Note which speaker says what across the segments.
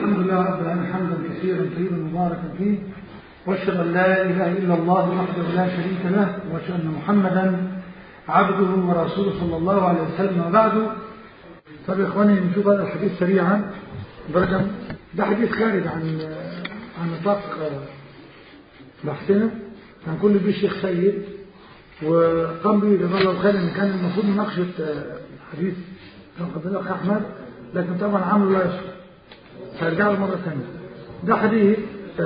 Speaker 1: الحمد لله رب العالمين حمدا كثيرا طيبا مباركا فيه واشهد ان لا اله الا الله وحده لا شريك له واشهد ان محمدا عبده ورسوله صلى الله عليه وسلم وبعد طب يا اخواني نشوف هذا الحديث سريعا برقم ده حديث خارج عن عن نطاق بحثنا كان كل بيه الشيخ سيد وقام به جزاه الله خيرا ان كان المفروض مناقشه الحديث كان قبل الاخ احمد لكن طبعا عمله لا يصلح هيرجع له مره ثانيه ده حديث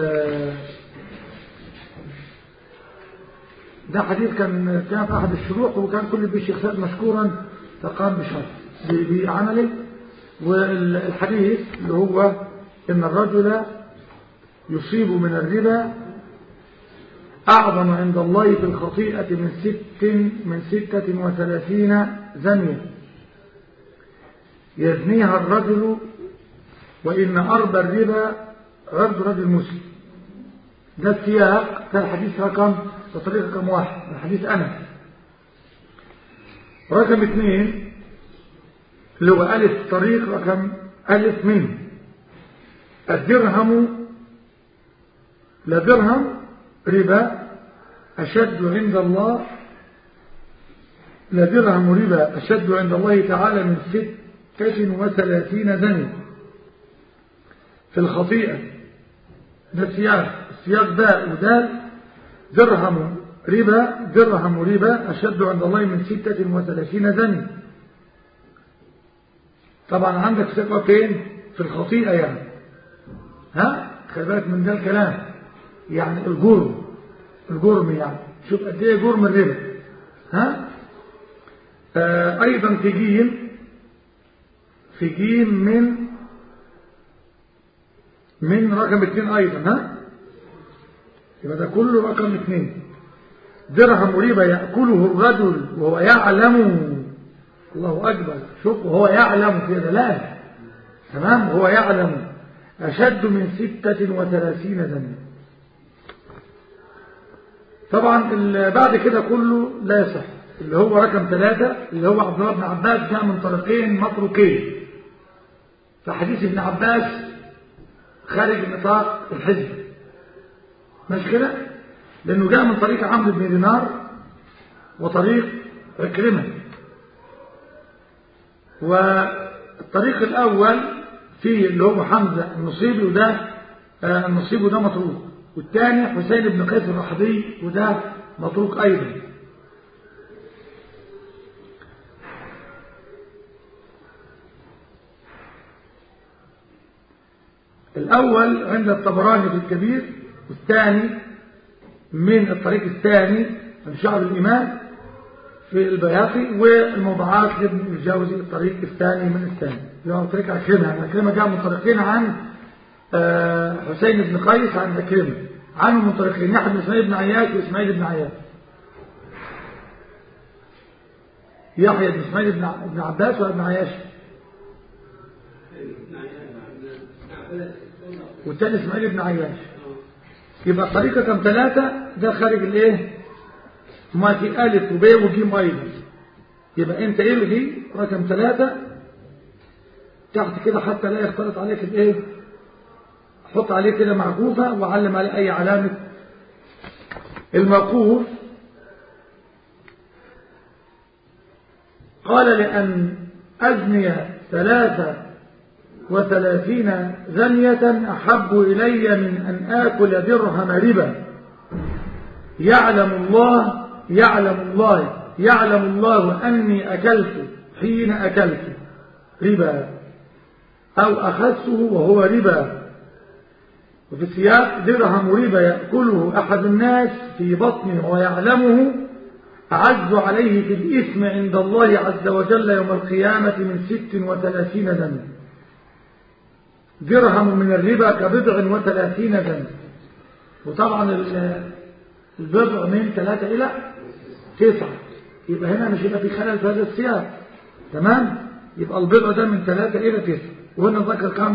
Speaker 1: ده حديث كان كان في احد الشروح وكان كل بيه الشيخ سيد مشكورا فقام بشرح بعمله والحديث اللي هو ان الرجل يصيب من الربا أعظم عند الله في الخطيئة من ست من ستة وثلاثين زنية يزنيها الرجل وإن أربى الربا عرض رجل مسلم ده السياق ده الحديث رقم بطريقة رقم واحد الحديث أنا رقم اثنين اللي هو ألف طريق رقم ألف منه الدرهم لا درهم ربا أشد عند الله لا درهم ربا أشد عند الله تعالى من ستة وثلاثين زنية في الخطيئة ده السياق السياق ده ودال درهم ربا درهم ربا أشد عند الله من ستة وثلاثين زنية طبعا عندك ثقة فين في الخطيئة يعني ها خلي بالك من ده الكلام يعني الجرم الجرم يعني شوف قد ايه جرم الربا ها آه ايضا في جيم في جيم من من رقم اثنين ايضا ها يبقى ده كله رقم اثنين درهم ربا يأكله الرجل وهو يعلم الله أكبر شوف وهو يعلم في دلالة تمام وهو يعلم أشد من ستة وثلاثين ذنب طبعا بعد كده كله لا يصح اللي هو رقم ثلاثة اللي هو عبد الله بن عباس جاء من طريقين متروكين فحديث ابن عباس خارج نطاق الحزب مش كده لأنه جاء من طريق عمرو بن دينار وطريق عكرمة والطريق الأول فيه اللي هو حمزة النصيبي وده النصيبي وده متروك والثاني حسين بن قيس الرحبي وده متروك أيضا الأول عند الطبراني في الكبير والثاني من الطريق الثاني من شعب الإمام في البياقي والموضوعات لابن الجوزي الطريق الثاني من الثاني اللي هو طريق عكرمة يعني عكرمة جاء من طريقين عن حسين بن قيس عن عكرمة عنه من طريقين يحيى بن اسماعيل بن عياش واسماعيل بن عياش يحيى بن اسماعيل بن عباس ولا بن عياش والثاني اسماعيل بن عياش يبقى الطريقة كم ثلاثة ده خارج الايه ما في ألف وب وجيم أيضا يبقى أنت الغي رقم ثلاثة تحت كده حتى لا يختلط عليك الايه حط عليه كده معكوفة وعلم عليه أي علامة الموقوف قال لأن أزني ثلاثة وثلاثين زنية أحب إلي من أن آكل درهم ربا يعلم الله يعلم الله يعلم الله أني أكلت حين أكلت ربا أو أخذته وهو ربا وفي السياق درهم ربا يأكله أحد الناس في بطنه ويعلمه أعز عليه في الإثم عند الله عز وجل يوم القيامة من ست وثلاثين ذنب درهم من الربا كبضع وثلاثين ذنب وطبعا البضع من ثلاثة إلى تسعة يبقى هنا مش يبقى في خلل في هذا السياق تمام يبقى البضع ده من ثلاثة إلى تسعة وهنا ذكر كم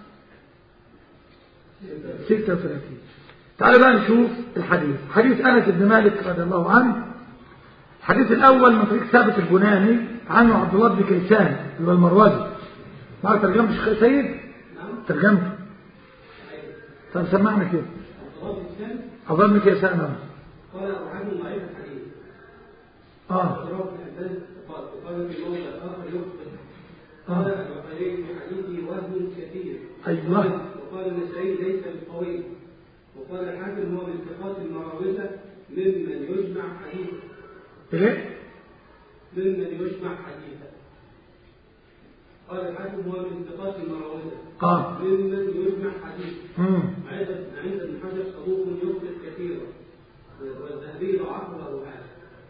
Speaker 1: 36 تعالوا بقى نشوف الحديث حديث أنس بن مالك رضي الله عنه الحديث الأول من طريق ثابت البناني عنه عبد الله بن كيسان اللي هو المروزي معك ترجمة الشيخ سيد ترجمته طب سمعنا كده
Speaker 2: الضوابط الثاني
Speaker 1: أظن كده سنة
Speaker 2: قال أبو حاتم ضعيف الحديث
Speaker 1: آه
Speaker 2: اضطراب الحداد قال وقال في موضع آخر يخطئ قال البخاري في حديثه وهم كثير
Speaker 1: أيوة.
Speaker 2: وقال- وقال النسائي ليس بالقوي وقال الحاكم هو من ثقات المراوزة ممن يجمع حديثه
Speaker 1: إيه؟
Speaker 2: ممن يجمع حديثه قال الحاكم هو من ثقات المراوزة
Speaker 1: آه
Speaker 2: ممن يجمع حديثه
Speaker 1: مم.
Speaker 2: عند عند ابن حجر صدوق يخطئ كثيرا والذهبي ضعفه ابو حاتم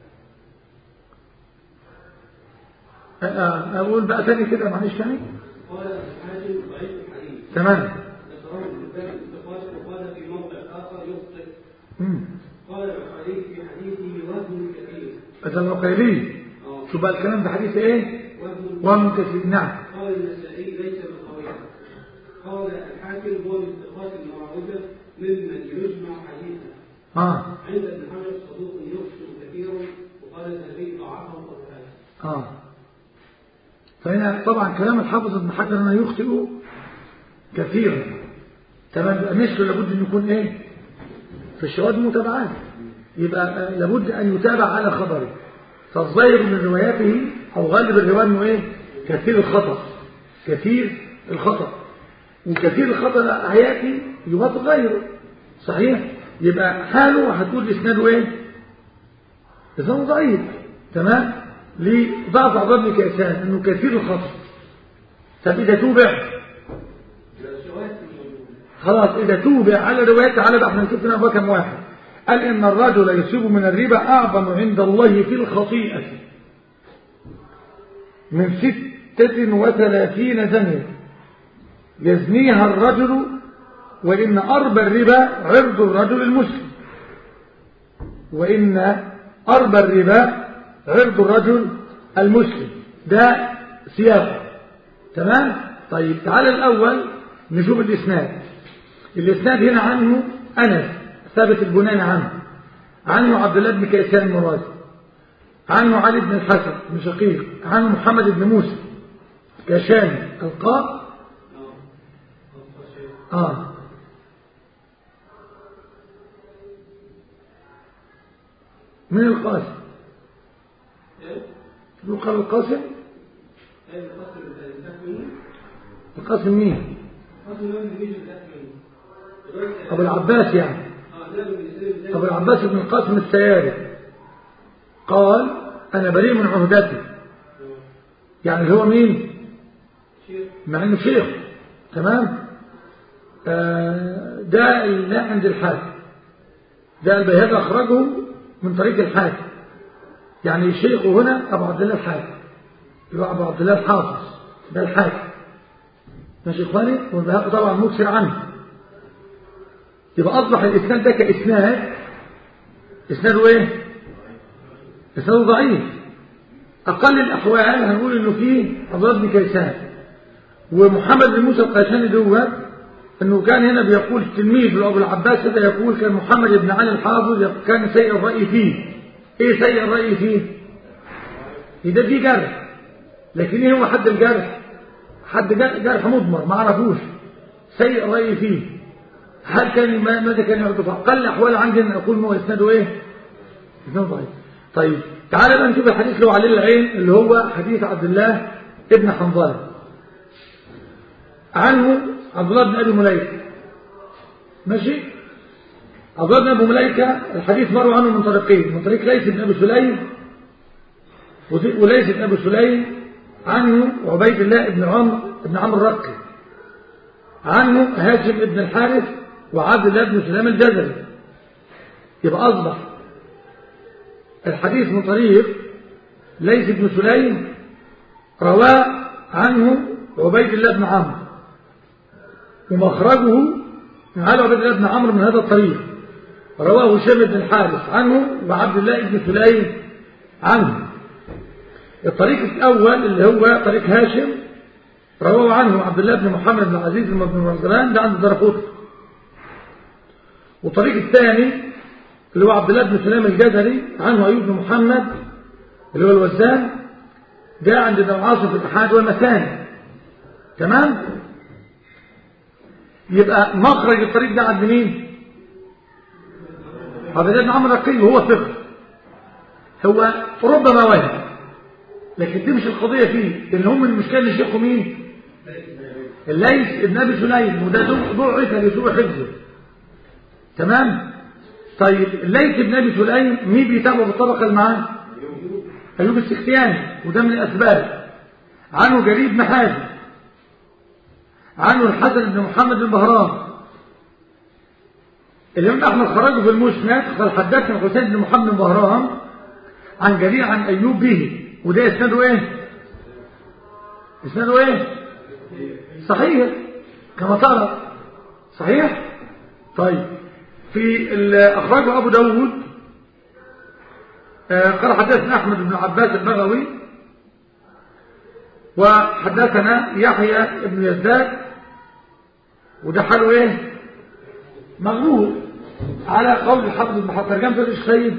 Speaker 1: آه، آه، أقول بقى تاني كده معلش تاني
Speaker 2: قال ابو حاتم ضعيف الحديث
Speaker 1: تمام
Speaker 2: ذكره ابن كتاب الثقات وقال في موضع اخر يخطئ
Speaker 1: مم.
Speaker 2: قال البخاري في حديثه وهم كثير
Speaker 1: هذا العقيلي
Speaker 2: اه
Speaker 1: شو بقى الكلام ده حديث إيه؟
Speaker 2: وهم
Speaker 1: وهم كثير نعم
Speaker 2: قال النسائي ليس بالقوي قال الحاكم هو من ثقات المراوجة ممن يجمع حديثه
Speaker 1: آه
Speaker 2: عند ابن حجر صدوق يخطئ كثيرا وقال الذهبي ضعفه ابو حاتم
Speaker 1: آه فهنا طبعا كلام الحافظ ابن حجر أنه يخطئ كثيرا تمام يبقى مثله لابد أن يكون إيه في الشواهد متابعات يبقى آه، لابد أن يتابع على خبره فالظاهر من رواياته أو غالب الرواية أنه إيه كثير الخطأ كثير الخطأ وكثير الخطأ هياتي يوافق غيره صحيح يبقى حاله هتقول إسناده إيه إسناده ضعيف تمام لضعف عبد بن كيسان انه كثير الخطأ طب اذا توبع
Speaker 2: الشواهد موجودة
Speaker 1: خلاص اذا توبع على روايات تعالى بقى احنا نشوف هنا بقى كم واحد قال ان الرجل يصيب من الربا اعظم عند الله في الخطيئة من ستة وثلاثين زنية يزنيها الرجل وإن أربى الربا عرض الرجل المسلم وإن أربى الربا عرض الرجل المسلم ده سياقه تمام طيب تعالى الأول نشوف الإسناد الإسناد هنا عنه أنس ثابت البناني عنه عنه عبد الله بن كيسان المرازي عنه علي بن الحسن بن شقيق عنه محمد بن موسى كشاني القاء
Speaker 2: اه
Speaker 1: آه من القاسم
Speaker 2: ايه
Speaker 1: يقال القاسم
Speaker 2: ايه القصر الانتهى منه
Speaker 1: القاسم مين
Speaker 2: القصر ما من يجي الانتهى منه
Speaker 1: أبو العباس يعني
Speaker 2: اه ده من الانسان
Speaker 1: أبو العباس بن القاسم السياري قال أنا بريء من عهدتي يعني هو مين
Speaker 2: شيخ
Speaker 1: مع انه شيخ تمام آه ده اللي عند الحاكم ده البيهقي اخرجه من طريق الحاكم يعني شيخه هنا ابو عبد الله الحاكم يبقى ابو عبد الله الحافظ ده الحاكم ماشي يا اخواني والبيهقي طبعا مكسر عنه يبقى اصبح الاسناد ده كاسناد اسناده ايه اسناده ضعيف اقل الاحوال هنقول انه فيه عبد الله بن كيسان ومحمد بن موسى القيساني دوت انه كان هنا بيقول تلميذ لابو العباس هذا يقول كان محمد بن علي الحافظ كان سيء الراي فيه ايه سيء الراي فيه ده فيه جرح لكن ايه هو حد الجرح حد جرح مضمر ما عرفوش سيء الراي فيه هل كان ماذا كان يعرف اقل الاحوال عندي ان اقول هو اسناده ايه اسناده ضعيف طيب تعالى بقى نشوف الحديث اللي هو عليه العين اللي هو حديث عبد الله ابن حنظله عنه عبد الله بن ابي مليكه ماشي عبد الله بن ابي مليكه الحديث مر عنه من طريقين من طريق ليث بن ابي سليم وليث بن ابي سليم عنه عبيد الله بن عمرو بن عمرو الرقي عنه هاشم بن الحارث وعبد الله بن سلام الجزري يبقى اصبح الحديث من طريق ليث بن سليم رواه عنه عبيد الله بن عمرو ومخرجه على عبيد الله بن عمرو من هذا الطريق رواه هشام بن الحارث عنه وعبد الله بن سليم عنه الطريق الأول اللي هو طريق هاشم رواه عنه عبد الله بن محمد بن العزيز بن مرزلان ده عند درقوت والطريق الثاني اللي هو عبد الله بن سليم الجزري عنه أيوب بن محمد اللي هو الوزان ده عند ابن عاصم في الإحاد والمثاني تمام يبقى مخرج الطريق ده عند مين عبد الله بن عمرو الرقي هو ثقة هو ربما وهم لكن دي مش القضية فيه ان هم المشكلة اللي شيخه مين الليث ابن ابي سليم وده ضعف لسوء حفظه تمام طيب الليث ابن ابي سليم مين بيتابعه بالطبقة اللي معاه ايوب السختياني وده من الاسباب عنه جرير بن حازم عنه الحسن بن محمد بن بهرام الإمام أحمد خرجه في المسند قال حدثنا حسين بن محمد بن بهرام عن جرير عن أيوب به وده إسناده إيه؟ إسناده إيه؟ صحيح كما ترى صحيح؟ طيب في أخرجه أبو داود قال حدثنا أحمد بن عباس البغوي وحدثنا يحيى بن يزداد وده حاله ايه مغلوب على قول الحافظ بن حجر ترجمته ايش خيب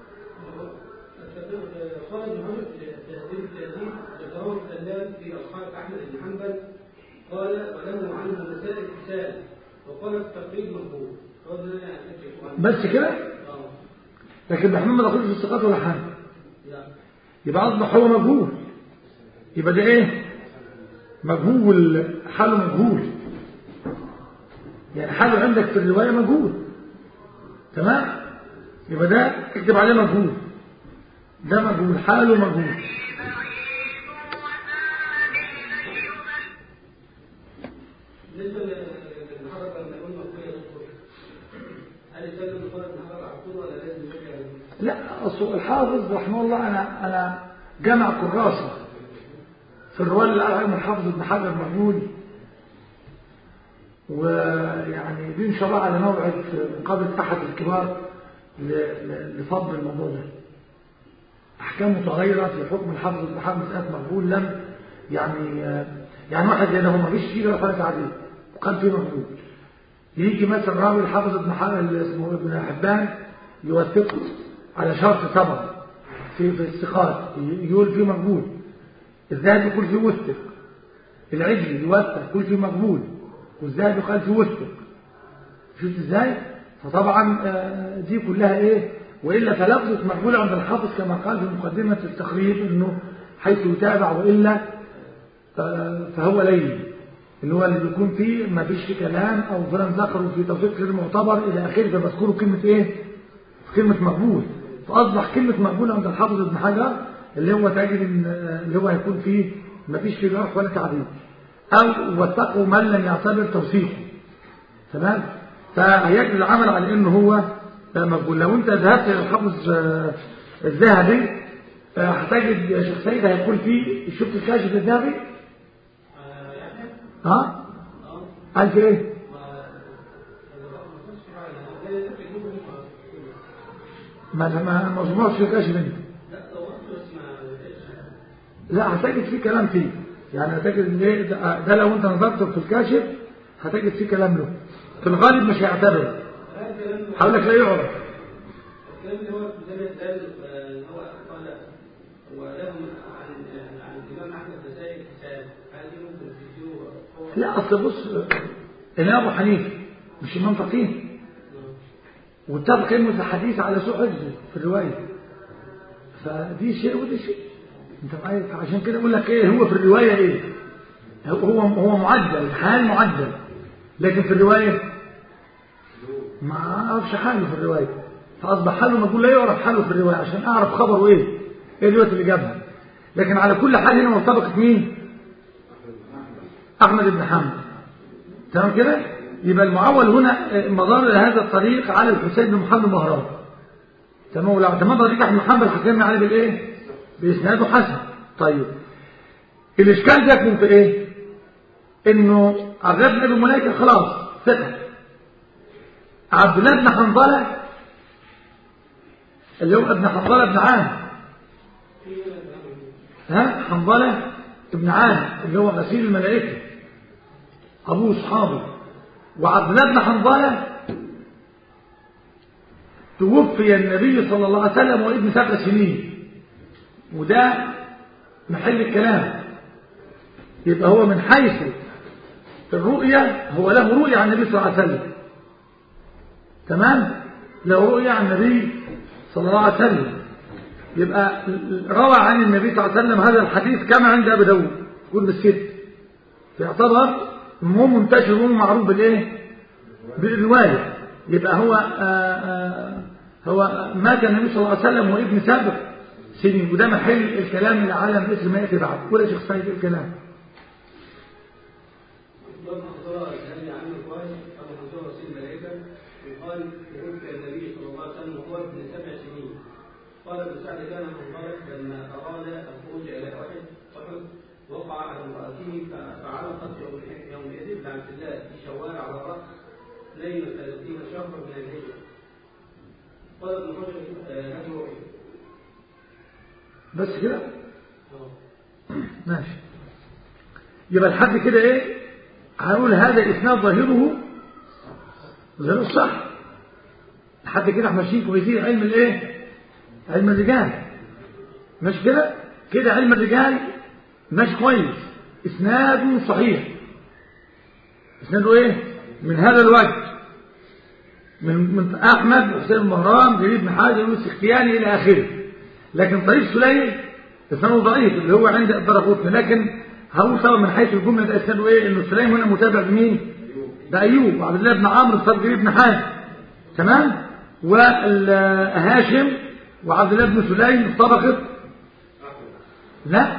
Speaker 2: قال ابن عمر في تهذيب التهذيب ذكره السلام في اصحاب احمد بن حنبل قال وله عنه مسائل كتاب وقال التقريب مقبول قال لا يعتكف
Speaker 1: بس كده
Speaker 2: اه
Speaker 1: لكن محمد ما دخلش في الثقات ولا حاجه
Speaker 2: لا
Speaker 1: يبقى اصبح هو مجهول يبقى ده ايه مجهول حاله مجهول يعني حاله عندك في الرواية مجهول تمام يبقى ده اكتب عليه مجهول ده مجهول حاله مجهول
Speaker 2: بالنسبه للحركه لما قلنا مقبول يا دكتور هل يسلم الفرد من حركه على طول ولا لازم يرجع
Speaker 1: لا أصل الحافظ رحمه الله أنا أنا جمع كراسة في الرواية اللي قال عليهم الحافظ ابن حجر مجهول ويعني دي إن شاء الله على موعد في مقابلة أحد الكبار ل- ل- لفضل الموضوع ده أحكام متغيرة في حكم الحافظ ابن حجر مسألة مقبول لم يعني يعني واحد زي ده هو ما فيش فيه ولا حاجة عادية وكان فيه مقبول يجي مثلا راوي الحافظ ابن حجر اللي اسمه ابن حبان يوثقه على شرط طبعا في في الثقات يقول فيه مقبول الذهبي يقول فيه وثق العجلي يوثق يقول فيه مقبول والذهبي قال فيه وثق شفت ازاي فطبعا آه، دي كلها ايه والا فلفظه مقبول عند الحافظ كما قال في مقدمه التقريب انه حيث يتابع والا آه، فهو لين اللي هو اللي بيكون فيه ما فيش فيه كلام او فلان ذكره في توثيق غير معتبر الى اخره فمذكوره كلمه ايه كلمة مقبول فأصبح كلمة مقبول عند الحافظ ابن حجر اللي هو تجد إن اللي هو هيكون فيه ما فيش فيه جرح ولا تعديل أو وثقوا من لم يعتبر توثيقه تمام فهيجري العمل على إنه هو مقبول لو أنت ذهبت إلى الحافظ آه، الذهبي آه، هتجد شيخ سيد هيكون فيه شفت الكاشف الذهبي ها قال في ايه ما ما مجموعة في الكاشف انت لا هتجد فيه كلام فيه يعني هتجد ان ايه ده, ده لو انت نظرت في الكاشف هتجد فيه كلام له في الغالب مش هيعتبر هقول لك لا يعرف
Speaker 2: الكلام اللي هو في زمن الثالث اللي هو قال ولهم عن عن الامام احمد مسائل كتاب هل دي ممكن تديله قوه؟
Speaker 1: لا اصل بص الامام ابو حنيفه مش امام فقيه واتفق علم الحديث على سوء حفظه في الروايه فدي شيء ودي شيء انت معايا عشان كده اقول لك ايه هو في الروايه ايه هو هو معدل الحال معدل لكن في الروايه ما اعرفش حاله في الروايه فاصبح حاله مقول لا يعرف حاله في الروايه عشان اعرف خبره ايه ايه الروايه اللي جابها لكن على كل حال هنا مرتبطه مين احمد بن حنبل تمام كده يبقى المعول هنا مدار هذا الطريق على الحسين بن محمد مهران تمام ولو اعتمد طريق احمد بن حنبل حكمنا عليه بالايه باسناده حسن طيب الاشكال ده يكون في ايه انه عبد الله بن ابي مليكه خلاص ثقه عبد الله بن حنظله اللي هو ابن حنظله بن عام ها حنظله ابن عام اللي هو غسيل الملائكه ابوه اصحابه وعبد الله بن حنظله توفي النبي صلى الله عليه وسلم وابن سبع سنين وده محل الكلام يبقى هو من حيث الرؤية هو له رؤية عن النبي صلى الله عليه وسلم تمام له رؤية عن النبي صلى الله عليه وسلم يبقى روى عن النبي صلى الله عليه وسلم هذا الحديث كما عند أبي داود يقول بالست فيعتبر مو منتشر ومو معروف بالايه بالرواية يبقى هو آآ آآ هو مات النبي صلى الله عليه وسلم وابن سابق سنين وده محل الكلام اللي على مثل ما ياتي بعد ولا شيخ سعيد الكلام
Speaker 2: ضم أخبار هل عنه قال أبو حنظلة رسول الملائكة وقال توفي النبي صلى الله عليه وسلم وهو ابن سبع سنين قال ابن سعد كان منطلق لما أراد الخروج إلى أحد أحد وقع على امرأته فعلقت يوم يومئذ بعبد الله في شوال على رأس 32 شهرا من الهجرة قال ابن حجر آه، هذه رؤيا
Speaker 1: بس كده ماشي يبقى لحد كده ايه هنقول هذا اسناد ظاهره ظاهره الصح لحد كده احنا ماشيين كويسين علم الايه علم الرجال مش كده كده علم الرجال مش كويس اسناده صحيح اسناده ايه من هذا الوجه من من احمد حسين المهران جرير بن حاجه يونس السختياني الى اخره لكن طريق سليم اسناده ضعيف اللي هو عند الدرقوطني لكن هقول طبعا من حيث الجمله ده اسناده ايه انه سليم هنا متابع بمين بايوب وعبد الله بن عمرو صار جرير بن حاجه تمام وهاشم وعبد الله بن سليم في طبقه لا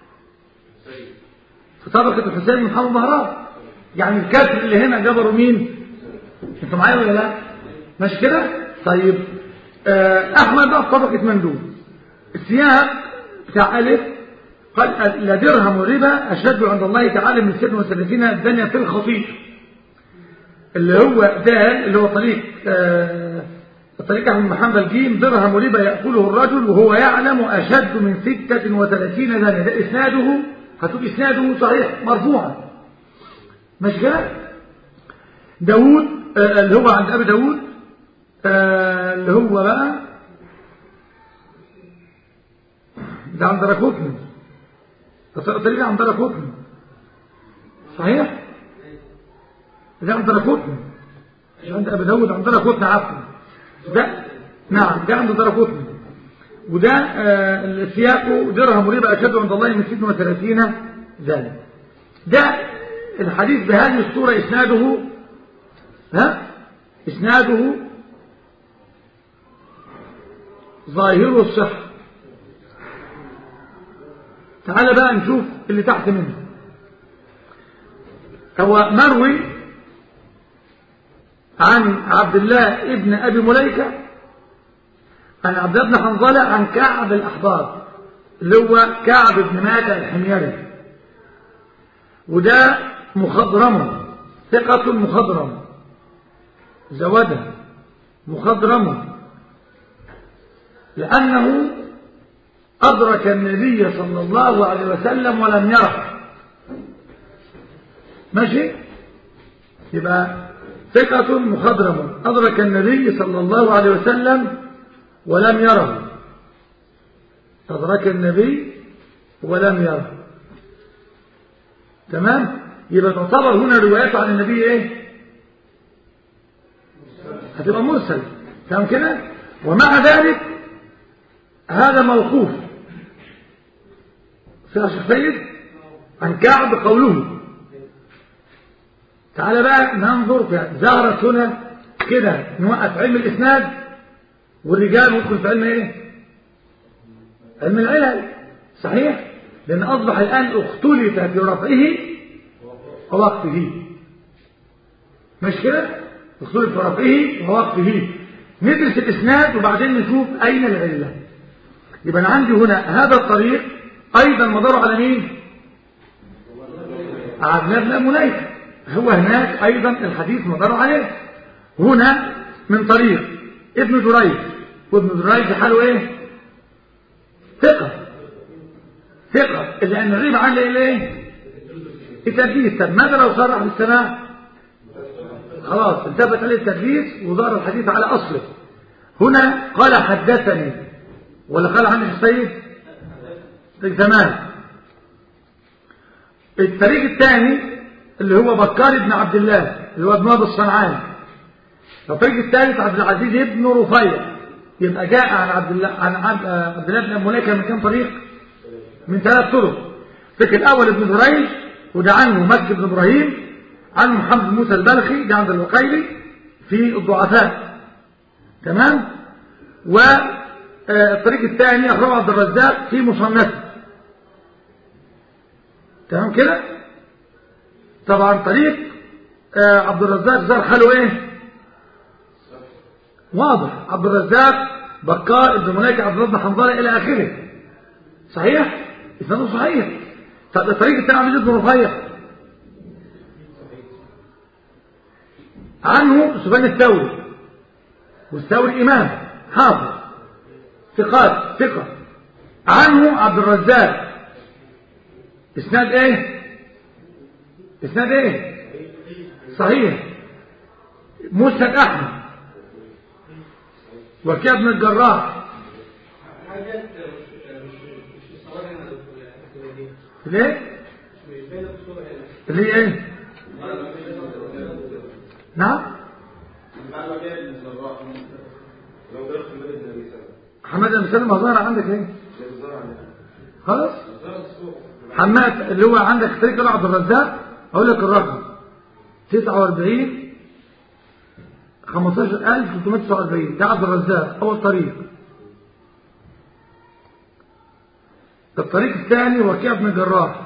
Speaker 1: في طبقه الحسين بن محمد مهران يعني الكسر اللي هنا جبروا مين انتوا معايا ولا لا مش كده طيب آه، احمد بقى في طبقه مندوب السياق بتاع الف قال لا درهم ربا اشد عند الله تعالى من 36 الدنيا في الخطيئه اللي هو دال اللي هو طريق آه، الطريق احمد محمد جيم درهم ربا ياكله الرجل وهو يعلم اشد من 36 دنيا ده اسناده هتقول اسناده صحيح مرفوعا مش كده داوود آه، اللي هو عند ابي داوود آه، اللي هو بقى ده عند راكوتني الطريق عند راكوتني صحيح ده عند راكوتني مش عند ابي داوود عند راكوتني عفوا ده نعم ده عند راكوتني وده آه، السياق درهم ربا اشد عند الله من 36 ذلك ده الحديث بهذه الصورة إسناده ها إسناده ظاهر الصحة تعال بقى نشوف اللي تحت منه هو مروي عن عبد الله ابن أبي مليكة عن عبد الله بن حنظلة عن كعب الأحبار اللي هو كعب بن مات الحميري وده مخضرم ثقة مخضرم زودها مخضرم لأنه أدرك النبي صلى الله عليه وسلم ولم يره ماشي يبقى ثقة مخضرم أدرك النبي صلى الله عليه وسلم ولم يره أدرك النبي ولم يره تمام يبقى تعتبر هنا رواياته عن النبي ايه هتبقى مرسل تمام كده ومع ذلك هذا موقوف في شيخ سيد عن كعب قوله تعالى بقى ننظر في زهرت هنا كده نوقف علم الاسناد والرجال ندخل في علم ايه علم العلل صحيح لان اصبح الان اختلف في رفعه ووقفه مش كده اختلف في رفعه ووقفه ندرس الاسناد وبعدين نشوف اين العله يبقى انا عندي هنا هذا الطريق ايضا مداره على مين على ابن مليكه هو هناك ايضا الحديث مداره عليه هنا من طريق ابن جريج وابن جريج حاله ايه ثقه ثقه لان الربا عليه ايه التدليس طب ماذا لو صرح بالسماع خلاص انتبت عليه التدليس وظهر الحديث على اصله هنا قال حدثني ولا قال عنه السيد في زمان الطريق الثاني اللي هو بكار بن عبد الله اللي هو ابن ابي الصنعاني الطريق الثالث عبد العزيز بن رفيع يبقى جاء عن عبد الله عن عبد, عبد الله بن مليكه من كم طريق من ثلاث طرق الطريق الاول ابن جريج وده عنه مكي بن ابراهيم عنه محمد موسى البلخي ده عند الوقيلي في الضعفاء تمام والطريق الثاني اخرجه عبد الرزاق في مصنفه تمام كده طبعا طريق عبد الرزاق زار حاله ايه واضح عبد الرزاق بكار ابن ملاك عبد الله بن حنظله الى اخره صحيح اسناده صحيح طب الطريق الثاني عبد بن رفيع عنه سفيان الثوري والثوري امام حافظ ثقات ثقه عنه عبد الرزاق اسناد ايه اسناد ايه صحيح مسند احمد وكيع بن الجراح
Speaker 2: حاجات مش مش مش الصراحه انا دكتور
Speaker 1: ليه
Speaker 2: مش باينه في الصوره هنا
Speaker 1: اللي هي ايه نعم
Speaker 3: بعد ما كان الزراع لو جربت حماد بن ابي سلمة
Speaker 1: حماد بن سلمة ظاهر عندك ايه
Speaker 3: شايف الزرع عندنا
Speaker 1: خلاص
Speaker 3: الزرع الصوت
Speaker 1: حماد اللي هو عندك طريق عبد الرزاق اقول لك الرقم 49 15349 ده عبد الرزاق اول طريق الطريق الثاني وكيع بن جراح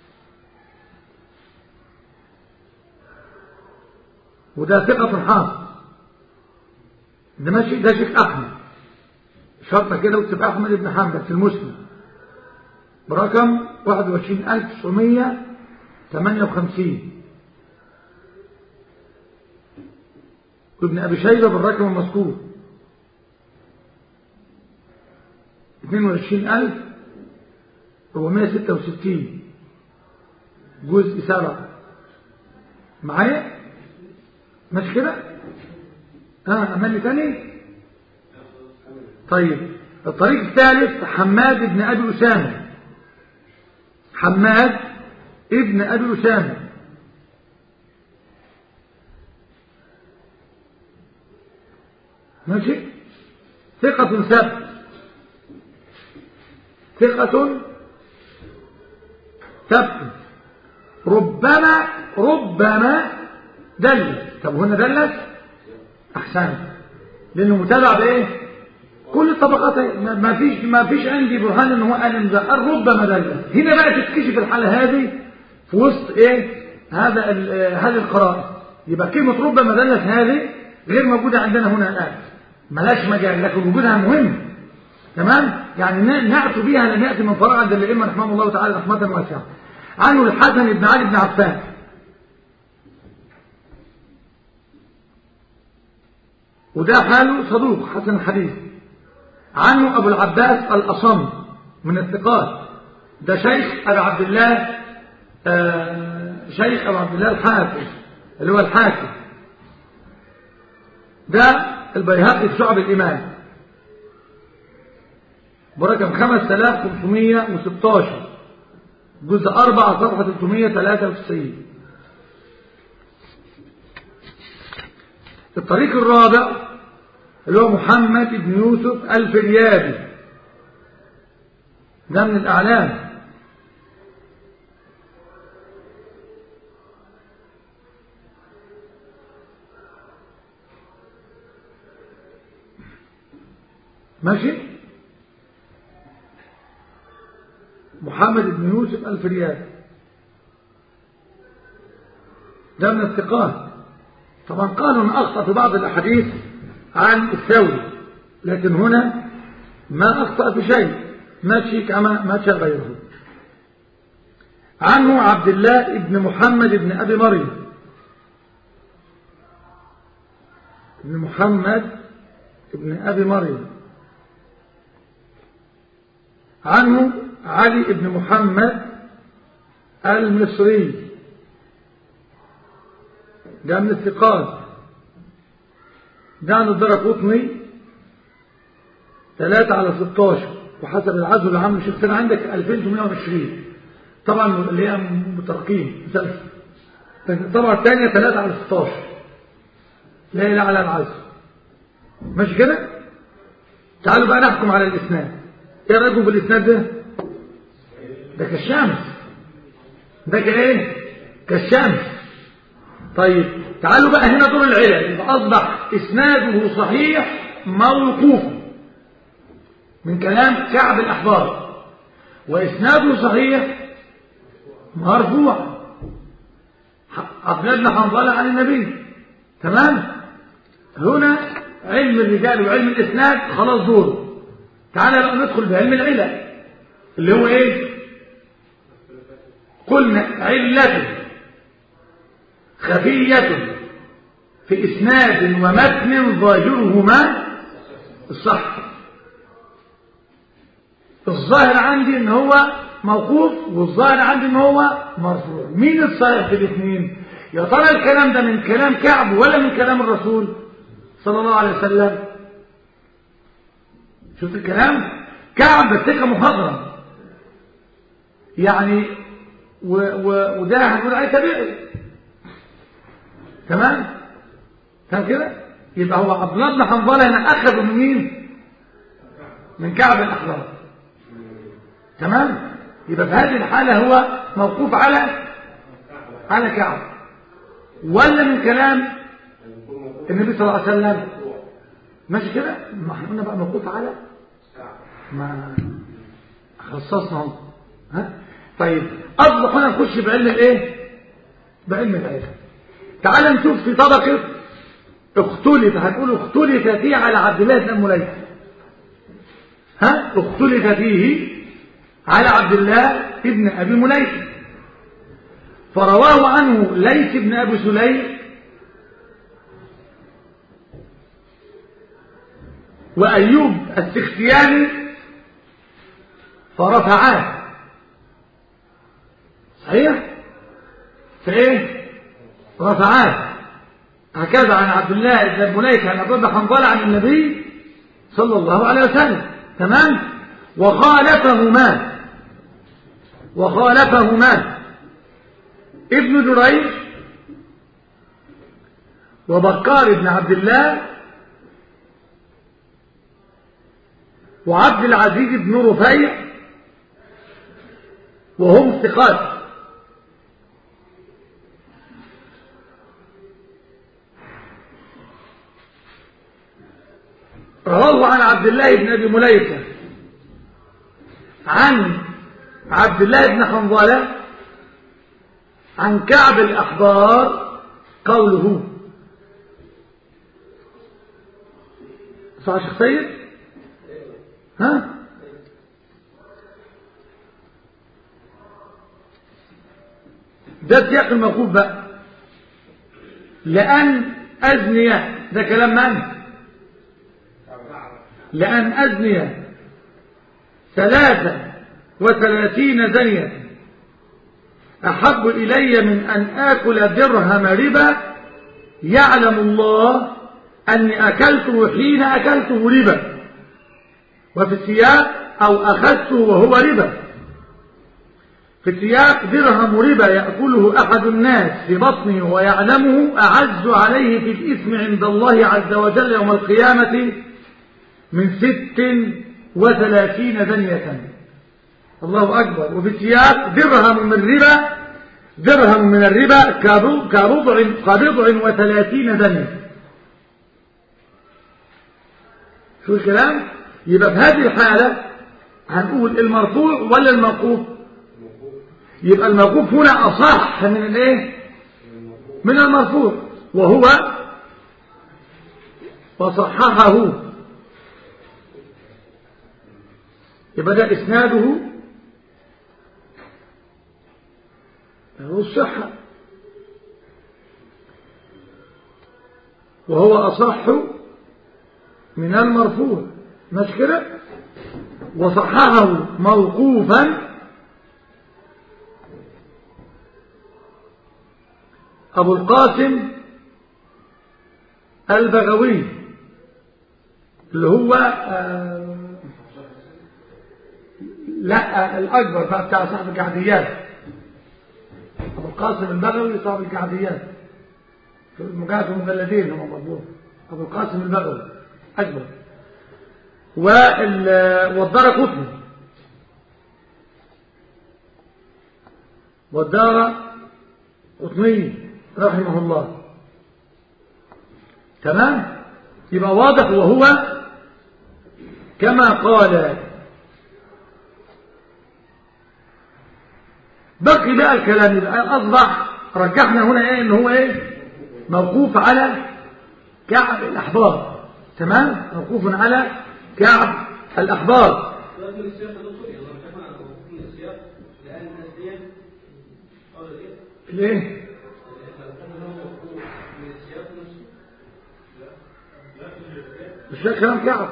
Speaker 1: وده ثقة حافظ ده ماشي ده شيخ احمد شرطة كده واكتب احمد بن حنبل في المسلم برقم 21958 وابن أبي شيبة بالرقم المذكور 22466 جزء سبعة معايا ماشي كده اه أماني تاني طيب الطريق الثالث حماد بن أبي أسامة حماد ابن أبي أسامة ماشي ثقة ثبت ثقة ثبت ربما ربما دلس طب هنا دلس أحسن لأنه متابع بإيه كل الطبقات ما ما فيش ما فيش عندي برهان ان هو قال ان ده قال ربما دلس هنا بقى تكتشف الحالة هذه في وسط ايه هذا ال- آه، هذه القرائن يبقى كلمة ربما دلس هذه غير موجودة عندنا هنا الآن ملاش مجال لكن وجودها مهم تمام يعني ن- نعت بها لم يأتي من فراغ عند الأئمة رحمه الله تعالى رحمة واسعة عنه الحسن بن علي بن عفان وده حاله صدوق حسن الحديث عنه أبو العباس الأصم من الثقات ده شيخ أبو عبد الله آه، شيخ أبو عبد الله الحافظ اللي هو الحاكم ده البيهقي في شعب الإيمان برقم 5516 جزء 4 صفحة 393 الطريق الرابع اللي هو محمد بن يوسف الفريابي ده من الأعلام ماشي محمد بن يوسف الفريابي ده من الثقات طبعا قالوا ان اخطا في بعض الاحاديث عن الثوري لكن هنا ما اخطا في شيء ماشي كما ماشي غيره عنه عبد الله بن محمد بن ابي مريم بن محمد بن ابي مريم عنه علي بن محمد المصري ده من الثقات ده عن الدرق قطني 3 على 16 وحسب العزو اللي عامله شيخنا عندك 2820 طبعا اللي هي مترقين مسلسل الطبعة الثانية 3 على 16 لا إله على العزم ماشي كده تعالوا بقى نحكم على الإسناد ايه رأيكم في الإسناد ده ده كالشمس ده كايه كالشمس طيب تعالوا بقى هنا دور العلل يبقى أصبح إسناده صحيح موقوف من كلام كعب الأحبار وإسناده صحيح مرفوع عبد الله بن حنظله عن النبي تمام هنا علم الرجال وعلم الإسناد خلاص دوره تعالى بقى ندخل بعلم العلل اللي هو ايه قلنا علة خفية في إسناد ومتن ظاهرهما الصح الظاهر عندي ان هو موقوف والظاهر عندي ان هو مرفوع مين الصحيح في الاثنين يا ترى الكلام ده من كلام كعب ولا من كلام الرسول صلى الله عليه وسلم شفت الكلام كعب ثقه مخضرم يعني و و وده هنقول عليه تبعي تمام تمام كده يبقى هو عبد الله بن حنظله هنا اخذ من مين من كعب الاحبار تمام يبقى في هذه الحاله هو موقوف على على كعب ولا من كلام النبي صلى الله عليه وسلم ماشي كده ما احنا قلنا بقى موقوف على ما خصصنا هم ها طيب اصبح هنا نخش بعلم الايه بعلم العلم تعال نشوف في طبقه اختلف هنقول اختلف فيه على عبد الله بن مليك ها اختلف فيه على عبد الله ابن ابي مليك فرواه عنه ليث بن ابي سليم وايوب السختياني فرفعاه صحيح فايه رفعاه هكذا عن عبد الله بن المليك عن عبد الله حنظله عن النبي صلى الله عليه وسلم تمام وخالفهما وخالفهما ابن جريج وبكار بن عبد الله وعبد العزيز بن رفيع وهم ثقات رواه عن عبد الله بن ابي مليكه عن عبد الله بن حنظله عن كعب الاحبار قوله صح شيخ سيد ها ده سياق الموقوف بقى لأن أزنية ده كلام من لأن أزنية ثلاثة وثلاثين زنية أحب إلي من أن آكل درهم ربا يعلم الله أني أكلته حين أكلته ربا وفي السياق أو أخذته وهو ربا في السياق درهم ربا يأكله أحد الناس في بطنه ويعلمه أعز عليه في الإثم عند الله عز وجل يوم القيامة من ست وثلاثين زنية الله أكبر وفي السياق درهم من ربا درهم من الربا كربع كبضع وثلاثين زنية شو الكلام يبقى في هذه الحالة هنقول المرفوع ولا الموقوف يبقى الموقوف هنا أصح من الايه من المرفوع وهو وصححه يبقى ده إسناده له الصحة وهو أصح من المرفوع مش كده وصححه موقوفا أبو القاسم البغوي اللي هو آه لا الأكبر بتاع صاحب الجعديات أبو القاسم البغوي صاحب الكعبيات في مجاهد المجلدين هم مضبوط أبو القاسم البغوي أكبر وال- والدار قطني والدار قطني رحمه الله تمام يبقى واضح وهو كما قال بقي بقى الكلام يبقى أصبح رجحنا هنا ايه ان هو ايه موقوف على كعب الأحبار تمام موقوف على كعب الأحبار
Speaker 2: لكن السياق ده دكتور يعني لما كان على موقوف من السياق لأن الناس دي قالوا إيه؟
Speaker 1: ليه
Speaker 2: لو كان هو موقوف من السياق نفسه
Speaker 1: مش ده كلام كعب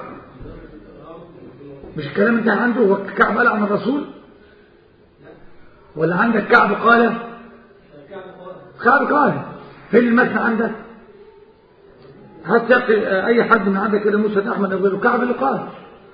Speaker 1: مش الكلام انت عنده هو كعب قال عن الرسول ولا عندك كعب قال
Speaker 2: كعب قال
Speaker 1: كعب قال فين المتن عندك هات يقي اي حد من عندك كده موسى احمد او غيره كعب اللي قال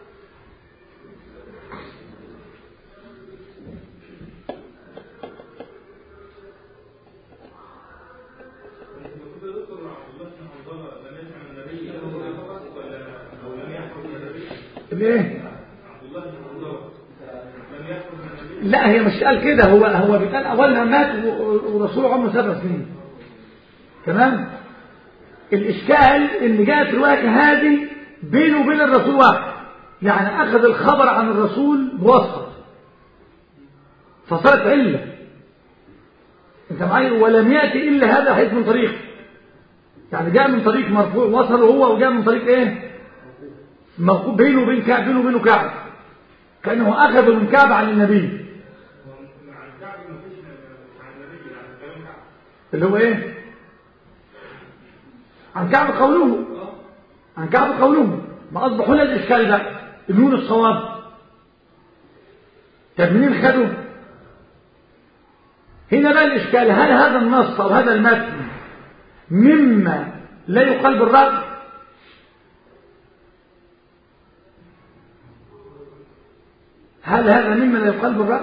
Speaker 3: المفروض يا دكتور عبد الله بن حنظله لم يسمع النبي ولا او لم يحفظ النبي
Speaker 1: ليه
Speaker 3: عبد الله بن حنظله لم يحفظ النبي
Speaker 1: لا هي مش قال كده هو هو بيتقال اولها مات و- ورسول عمره سبع سنين تمام الاشكال ان جاءت روايه هذه بينه وبين الرسول واحد يعني اخذ الخبر عن الرسول بواسطه فصارت عله انت معايا ولم ياتي الا هذا حيث من طريق يعني جاء من طريق مرفوع وصل هو وجاء من طريق ايه موقوف بينه وبين كعب بينه وبينه كعب كانه اخذ من كعب عن النبي
Speaker 3: عن كعب ما فيش عن النبي عن كلام كعب
Speaker 1: اللي هو ايه عن كعب قوله عن كعب قوله ما اصبح هنا الاشكال بقى النون الصواب طب منين خدوا هنا بقى الاشكال هل هذا النص او هذا المتن مما لا يقال بالرأي هل هذا مما لا يقال بالرأي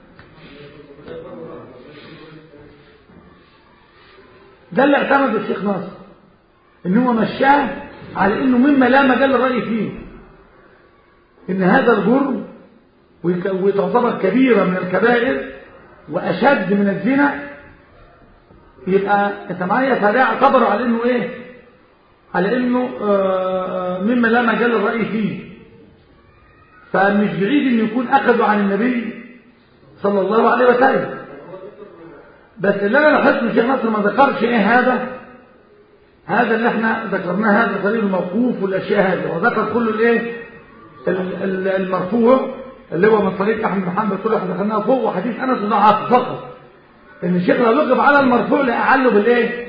Speaker 1: ده اللي اعتمده الشيخ ناصر ان هو مشاه على انه مما لا مجال للرأي فيه ان هذا الجرم ويك- وتعتبر كبيرة من الكبائر واشد من الزنا يبقى انت معايا فده اعتبروا على انه ايه على انه آه، مما لا مجال للرأي فيه فمش بعيد ان يكون اخذوا عن النبي صلى الله عليه وسلم بس اللي انا لاحظت الشيخ نصر ما ذكرش ايه هذا هذا اللي احنا ذكرناه هذا طريق الموقوف والاشياء هذه وذكر كل الايه ال- ال- المرفوع اللي هو من طريق احمد بن حنبل كله احنا ذكرناه فوق وحديث انس ضعف فقط ان الشيخ لو وقف على المرفوع لاعله بالايه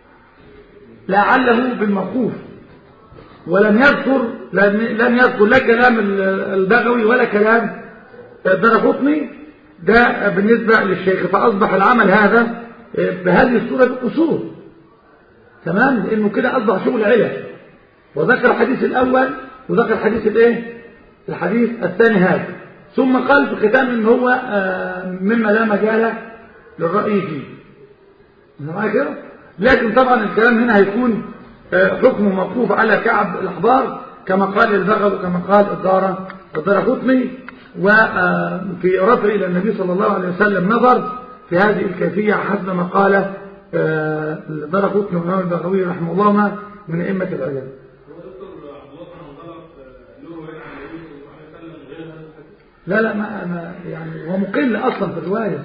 Speaker 1: لاعله بالموقوف ولم يذكر لم لم يذكر لا كلام ال- البغوي ولا كلام الدرقطني ده بالنسبة للشيخ فأصبح العمل هذا بهذه الصورة بالقصور تمام لأنه كده أصبح شغل علم وذكر الحديث الأول وذكر الحديث الإيه الحديث الثاني هذا ثم قال في ختام إن هو آه، مما لا مجال للرأي فيه أنت معايا كده لكن طبعا الكلام هنا هيكون آه، حكمه موقوف على كعب الأحبار كما قال البغل وكما قال الدار الدار قطني وفي رفع إلى النبي صلى الله عليه وسلم نظر في هذه الكيفية حسب ما قال الدار قطني والإمام البغوي رحمه الله من أئمة العلم
Speaker 3: هو دكتور عبد الله بن حنظله له روايه عن النبي صلى الله عليه وسلم غير هذا الحديث
Speaker 1: لا لا ما ما يعني هو مقل أصلا في الرواية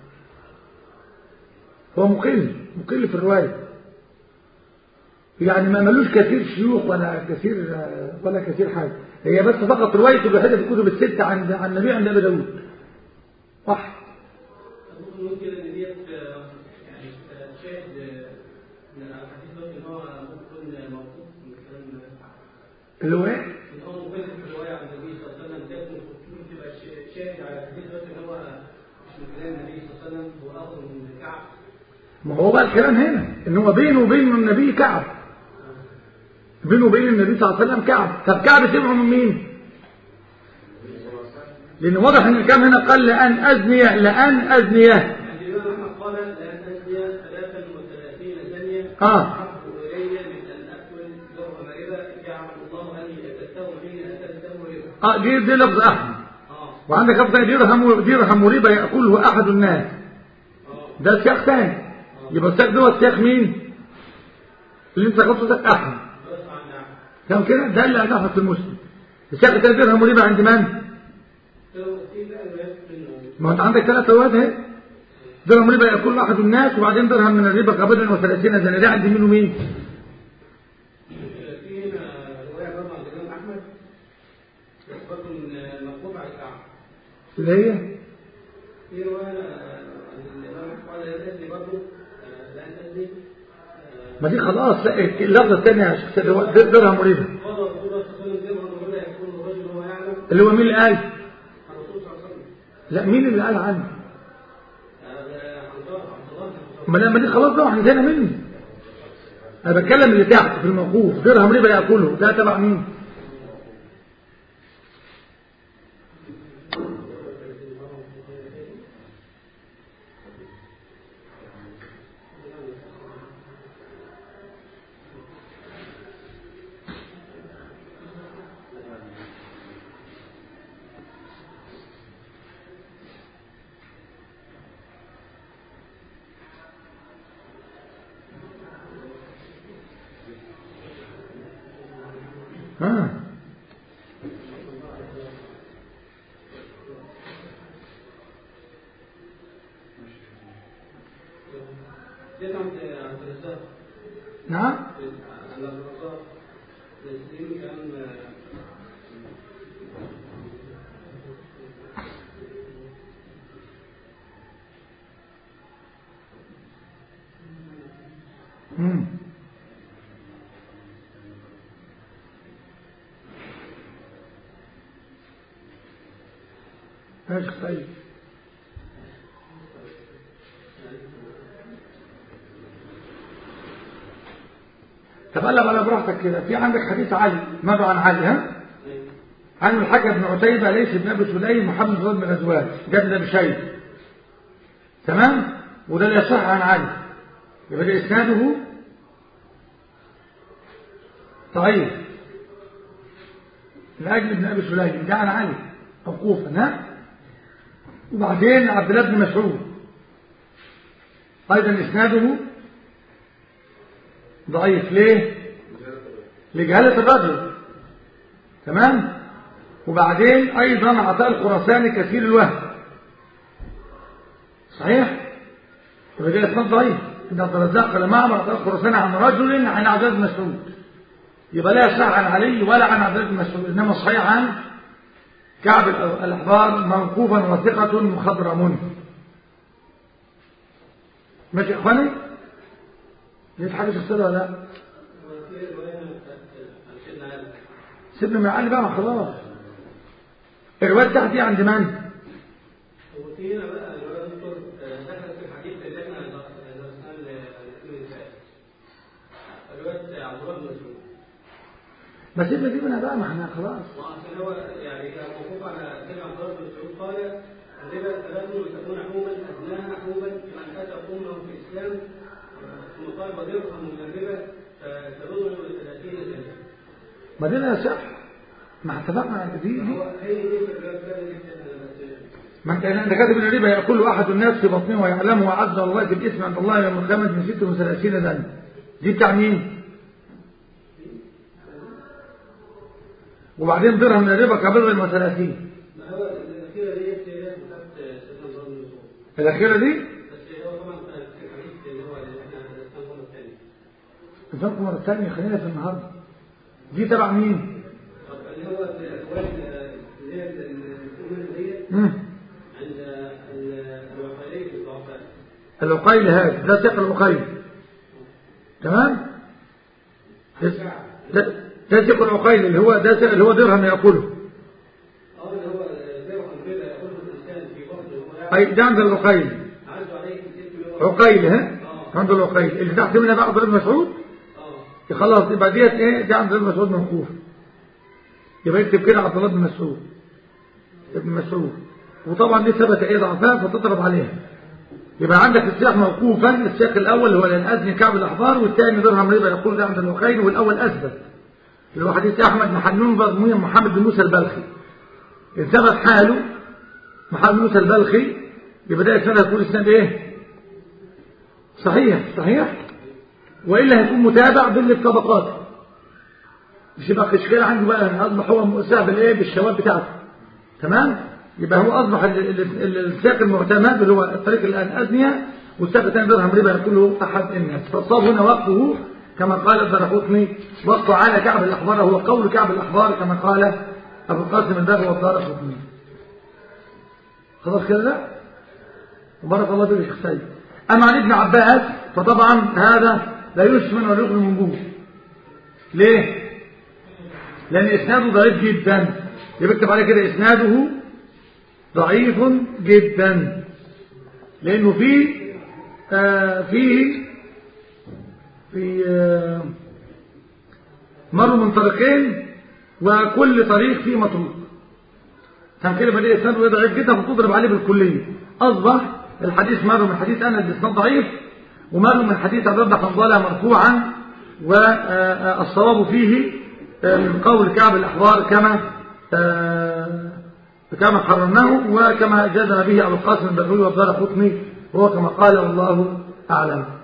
Speaker 1: هو مقل مقل في الرواية يعني ما ملوش كثير شيوخ ولا كثير ولا كثير حاجة هي بس فقط روايته الوحيدة في الكتب الستة عن عن النبي عند أبي داود واحد
Speaker 2: ممكن نقول كده ان ديت آه، يعني آه، شاهد آه، من الحديث ده ان هو ممكن يكون موقوف من كلام
Speaker 1: اللي هو ايه؟
Speaker 2: ان هو ممكن في الروايه عن النبي صلى الله عليه وسلم ديت ممكن تبقى شا- شاهد على الحديث ده ان هو مش من كلام النبي صلى الله عليه وسلم هو اخذ من كعب
Speaker 1: ما هو بقى الكلام هنا ان هو بينه وبين النبي كعب بينه وبين النبي صلى الله عليه وسلم كعب طب كعب سمعه من مين لان واضح ان الكلام هنا قال لان ازني لان ازنيه
Speaker 2: يعني الامام احمد قال لان
Speaker 1: آه.
Speaker 2: أحب إلي من أن أكل درهم ربا جعل الله أني أتته حين أتته ربا
Speaker 1: اه دي دي لفظ احمد
Speaker 2: آه
Speaker 1: وعندك لفظ درهم درهم ربا ياكله احد الناس
Speaker 2: آه
Speaker 1: ده سياق ثاني يبقى السياق دوت سياق مين اللي انت قلته سياق احمد
Speaker 2: بس عن نعم
Speaker 1: كم كده ده اللي هتحفظ في المسلم السياق الثاني درهم ربا عند من
Speaker 2: في بقى روايات منه
Speaker 1: ما انت عندك ثلاث روايات اهي درهم ربا ياكله احد الناس وبعدين درهم من الربا قبضا وثلاثين زنا ده عند مين ومين
Speaker 2: في هنا رواية برضه عند الإمام أحمد بس برضه من مقطوع على الكعب
Speaker 1: اللي هي
Speaker 2: في رواية عن الإمام أحمد قال لا تزني برضه آه، لا تزني آه،
Speaker 1: ما دي خلاص لا اللفظه الثانيه يا شيخ سيد، هو درهم ربا
Speaker 2: قال رسول الله صلى الله عليه وسلم درهم ولا يكون الرجل وهو يعلم
Speaker 1: اللي هو مين اللي قال
Speaker 2: الرسول صلى الله عليه وسلم
Speaker 1: لا مين اللي قال عنه
Speaker 2: هذا عبد الله عبد الله بن مسعود.
Speaker 1: ما لما دي خلاص بقى احنا زينا منه انا بتكلم اللي تحت في الموقوف درهم ربا ياكله ده تبع مين ها
Speaker 2: جيت عند عبد الرزاق
Speaker 1: نعم
Speaker 2: عند عبد الرزاق الدين كان
Speaker 1: امم ماشي طيب طب قال على براحتك كده في عندك حديث علي ماذا عن علي ها عن الحكم بن عتيبة ليس بن ابي سليم محمد بن الازواج جد بشيء تمام وده لا يصح عن علي يبقى ده اسناده ضعيف لاجل ابن ابي سليم ده عن علي موقوفا ها وبعدين عبد الله بن مسعود ايضا اسناده ضعيف ليه لجهاله الرجل تمام وبعدين ايضا عطاء الخراساني كثير الوهم صحيح يبقى ده اسناد ضعيف ان عبد الرزاق قال معمر عطاء الخراساني عن رجل عن عبد الله بن مسعود يبقى لا يصح عن علي ولا عن عبد الله بن مسعود انما صحيح عن كعب الاحبار موقوفا وثقه مخضرم ماشي يا اخواني لقيت حاجه شخصيه ولا لا
Speaker 2: وفي رواية بتاعت عن سيدنا علي
Speaker 1: سيبنا من علي بقى ما خلاص الروايه بتاعتي دي عند من
Speaker 2: وفي هنا بقى الرواية دكتور آه، دخلت في الحديث اللي احنا درسناه الاثنين اللي فات رواية عبد الله بن مسعود
Speaker 1: ما سيبنا دي منها بقى ما احنا خلاص
Speaker 2: وعشان هو يعني كان موقوف على سيدنا عبد الله بن مسعود قال الربا ثلاث وتكون حوما ادناها حوما كمن اتى قومه في الاسلام ثم قال ودرهم من الربا فتضمن ثلاثين سنه
Speaker 1: ما دي لا يصح ما اتفقنا على دي دي
Speaker 2: هو هي دي الروايه الثانيه دي بس
Speaker 1: ما انت انت كاتب ان الربا ياكل احد الناس في بطنه ويعلمه وعز الله بالاسم عند الله يوم القيامه من 36 ذنب دي بتاع مين وبعدين درهم من الربا كبر وثلاثين
Speaker 2: ما هو الاخيره دي هي بتاعت سيدنا عبد الله بن مسعود
Speaker 1: الاخيره دي
Speaker 2: بس هو طبعا في الحديث اللي هو اللي احنا درسناه المره الثانيه
Speaker 1: نفهم مرة ثانية خلينا في النهاردة دي تبع مين؟
Speaker 2: طب اللي هو الروايه اللي هي الأمة اللي هي
Speaker 1: مم.
Speaker 2: عند الوقائلية في الضعفاء
Speaker 1: العقيل هذا ده ثقل العقيل تمام؟ ده ده- ده ثقل العقيل اللي هو ده اللي هو درهم ياكله
Speaker 2: اه اللي هو درهم كده يقول الانسان في بطنه وهو يعلم
Speaker 1: اي ده عند العقيل
Speaker 2: عنده عليه الاسم اللي هو
Speaker 1: عقيل ها عند العقيل اللي تحت منها بقى عبد الله بن مسعود
Speaker 2: اه
Speaker 1: خلاص يبقى ديت ايه دي عبد الله بن مسعود موقوف يبقى يكتب كده عبد الله بن مسعود ابن مسعود وطبعا دي ثبت ايه ضعفها فتضرب عليها يبقى عندك السياق موقوفا السياق الأول هو للأذن كعب الأحبار والثاني درهم ربا يقول ده عند الوخيل والأول أثبت اللي هو حديث أحمد بن حنون بن محمد بن موسى البلخي إن ثبت حاله محمد بن موسى البلخي يبقى ده إسناد هيكون إسناد إيه؟ صحيح صحيح وإلا هيكون متابع باللي في طبقاته مش يبقى إشكال عنده بقى أصبح هو سهل بالإيه؟ بالشواب بتاعته تمام؟ يبقى هو أصبح السياق المعتمد اللي هو الطريق الآن أذنية والسياق الثاني درهم ربا يقوله أحد الناس فالصواب هنا وقفه كما قال الدرقطني وقف على كعب الأحبار هو قول كعب الأحبار كما قال أبو القاسم الباغي والدرقطني خلاص كده لا بارك الله فيك يا شيخ سيد أما عن ابن عباس فطبعا هذا لا يشمن ولا يغني من جوه ليه؟ لأن إسناده ضعيف جدا يبكتب عليه كده إسناده ضعيف جدا لأنه فيه آه فيه في آه مر من طريقين وكل طريق فيه مطروق كان كده بدأ إسناده ضعيف جدا فتضرب عليه بالكلية أصبح الحديث مر من حديث أنس بإسناد ضعيف ومر من حديث عبد الله حنظلة مرفوعا والصواب فيه من قول كعب الأحبار كما كما حرمناه وكما جزم به أبو القاسم البغوي والدار قطني وهو كما قال والله أعلم